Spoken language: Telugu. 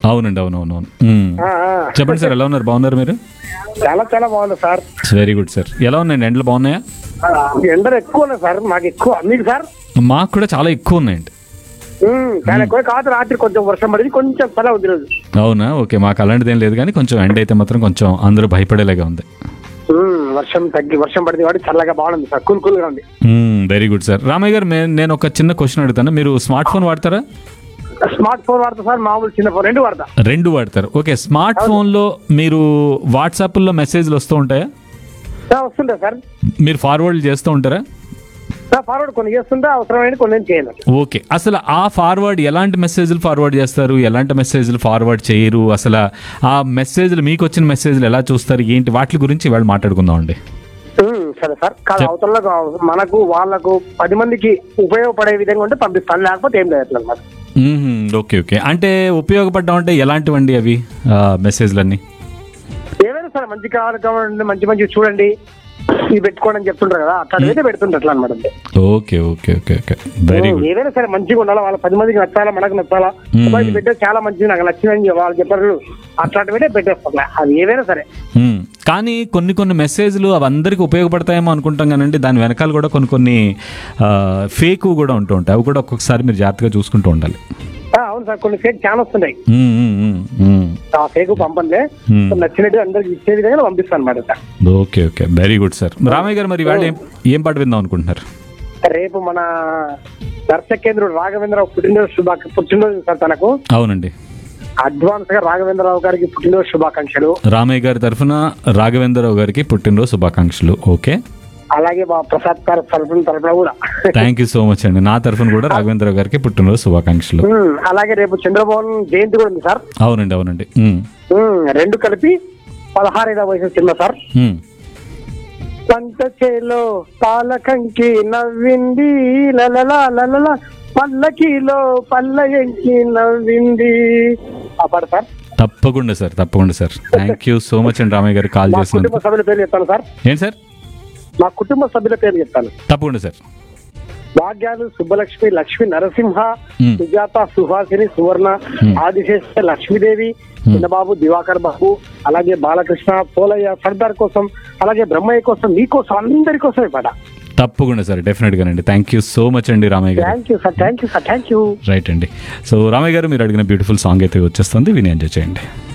అవునండి అవునవునవును మ్మ్. ఆ, ఆ. చెప్పండి సార్ ఎలా ఉన్నారు బాగున్నారు మీరు చాలా చాలా బాగుంది సార్ వెరీ గుడ్ సార్ ఎలా ఉన్నాయండి ఎండలు బాగున్నాయా ఎండలు ఎక్కువ ఉన్నాయి సార్ మాకు ఎక్కువ మీకు సార్ మాకు కూడా చాలా ఎక్కువ ఉన్నాయండి ఉమ్, చాలా ఎక్కువ కాదు రాత్రి కొంచెం వర్షం పడింది కొంచెం చల్ల ఉంది రోజు అవునా ఓకే మాకు అలాంటిది ఏం లేదు కానీ కొంచెం ఎండ అయితే మాత్రం కొంచెం అందరూ భయపడేలాగా ఉంది ఉమ్, వర్షం తగ్గి వర్షం పడింది కాబట్టి చల్లగా బాగుంది సార్ కూల్ కూల్ గా ఉంది వెరీ గుడ్ సార్ రామయ్య గారు మే- నేను ఒక చిన్న క్వశ్చన్ అడుగుతాను మీరు స్మార్ట్ ఫోన్ వాడతారా స్మార్ట్ ఫోన్ వాడతా సార్ మామూలు చిన్న ఫోన్ రెండు వాడతా రెండు వాడతారు ఓకే స్మార్ట్ ఫోన్లో మీరు వాట్సాప్లో మెసేజ్లు వస్తూ ఉంటాయా ఆ, వస్తుంటా సార్ మీరు ఫార్వర్డ్ చేస్తూ ఉంటారా ఫార్వర్డ్ కొన్ని చేస్తుంటే అవసరమైన కొన్ని ఏం చేయను ఓకే అసలు ఆ ఫార్వర్డ్ ఎలాంటి మెసేజ్లు ఫార్వర్డ్ చేస్తారు ఎలాంటి మెసేజ్లు ఫార్వర్డ్ చేయరు అసలు ఆ మెసేజ్లు మీకు వచ్చిన మెసేజ్లు ఎలా చూస్తారు ఏంటి వాటి గురించి ఇవాళ మాట్లాడుకుందాం అండి ఉమ్, సరే సార్ కాదు అవతల మనకు వాళ్ళకు పది మందికి ఉపయోగపడే విధంగా ఉంటే పంపిస్తాను లేకపోతే ఏం లేదు అట్లా అన్నమాట ఓకే ఓకే అంటే ఉపయోగపడ్డా అంటే ఎలాంటివండి అవి ఆ, మెసేజ్లన్నీ ఏదైనా సరే మంచి కావాలి కావాలంటే మంచి మంచి చూడండి ఇది పెట్టుకోండి అని చెప్తుంటారు కదా అట్లా అయితే పెడుతుంటారు అట్లా అనమాట అంతే. Okay okay okay okay very good ఏదైనా సరే మంచిగా ఉండాలా వాళ్ళ పది మందికి నచ్చాలా మనకు నచ్చాలా మ్మ్. అబ్బా, ఇది పెట్టే చాలా మంచిది నాకు నచ్చిందని వాళ్ళు చెప్పారు అట్లాంటివి పెట్టేస్తాం అది ఏదైనా సరే మ్మ్. కానీ కొన్ని కొన్ని మెసేజ్లు అవి అందరికి ఉపయోగపడతాయేమో అనుకుంటాం కానండి దాని వెనకాల కూడా కొన్ని కొన్ని ఫేక్ కూడా ఉంటూ ఉంటాయి అవి కూడా ఒక్కొక్కసారి మీరు జాగ్రత్తగా చూసుకుంటూ ఉండాలి ఆ, అవును సార్ కొన్ని ఫేక్ చాలా వస్తున్నాయి మ్మ్, మ్మ్, మ్మ్, మ్మ్. ఆ ఫేక్ పంపంలే మ్మ్. నచ్చినట్టు అందరికి ఇచ్చే విధంగా పంపిస్తాను అనమాట sir okay okay very good sir Ramayya garu మరి ఇవాళ ఏం ఏం పాట విందాం అనుకుంటున్నారు రేపు మన దర్శకేంద్రుడు రాఘవేంద్రరావు పుట్టినరోజు శుభా పుట్టినరోజు సార్ తనకు అవునండి అడ్వాన్స్ గా రాఘవేంద్రరావు గారికి పుట్టినరోజు శుభాకాంక్షలు రామయ్య గారి తరఫున రాఘవేంద్రరావు గారికి పుట్టినరోజు శుభాకాంక్షలు ఓకే అలాగే మా ప్రసాద్ గారి తరఫున తరఫున కూడా థ్యాంక్ యూ సో మచ్ అండి నా తరఫున కూడా రాఘవేంద్రరావు గారికి పుట్టినరోజు శుభాకాంక్షలు ఉమ్, అలాగే రేపు చంద్రబాబు జయంతి కూడా ఉంది సార్ అవునండి అవునండి మ్మ్. ఉమ్, రెండు కలిపి పదహారైదవ వయసు సినిమా సార్ మ్మ్. పంట చేలో పాలకంకి నవ్వింది లలలా లలలా పల్లకిలో పల్లయంకి నవ్వింది ఆ పాట సార్ తప్పకుండా సార్ తప్పకుండా sir thank you so much అండి రామయ్య గారు కాల్ మా చేసినందుకు కుటుంబ సభ్యుల పేరు చెప్తాను సార్ ఏంటి సార్ మా కుటుంబ సభ్యుల పేరు చెప్తాను తప్పకుండా సార్ భాగ్యాలు సుబ్బలక్ష్మి లక్ష్మి నరసింహ మ్మ్. సుజాత సుహాసిని సువర్ణ ఆదిశేష లక్ష్మీదేవి చిన్నబాబు దివాకర్ బాబు అలాగే బాలకృష్ణ పోలయ్య సర్దార్ కోసం అలాగే బ్రహ్మయ్య కోసం మీకోసం అందరి కోసం ఈ పాట తప్పకుండా సార్ డెఫినెట్ గానండి థ్యాంక్ యూ సో మచ్ అండి Ramayya garu thank you sir thank you sir thank you right అండి సో రామయ్య గారు మీరు అడిగిన బ్యూటిఫుల్ సాంగ్ అయితే వచ్చేస్తుంది విని ఎంజాయ్ చేయండి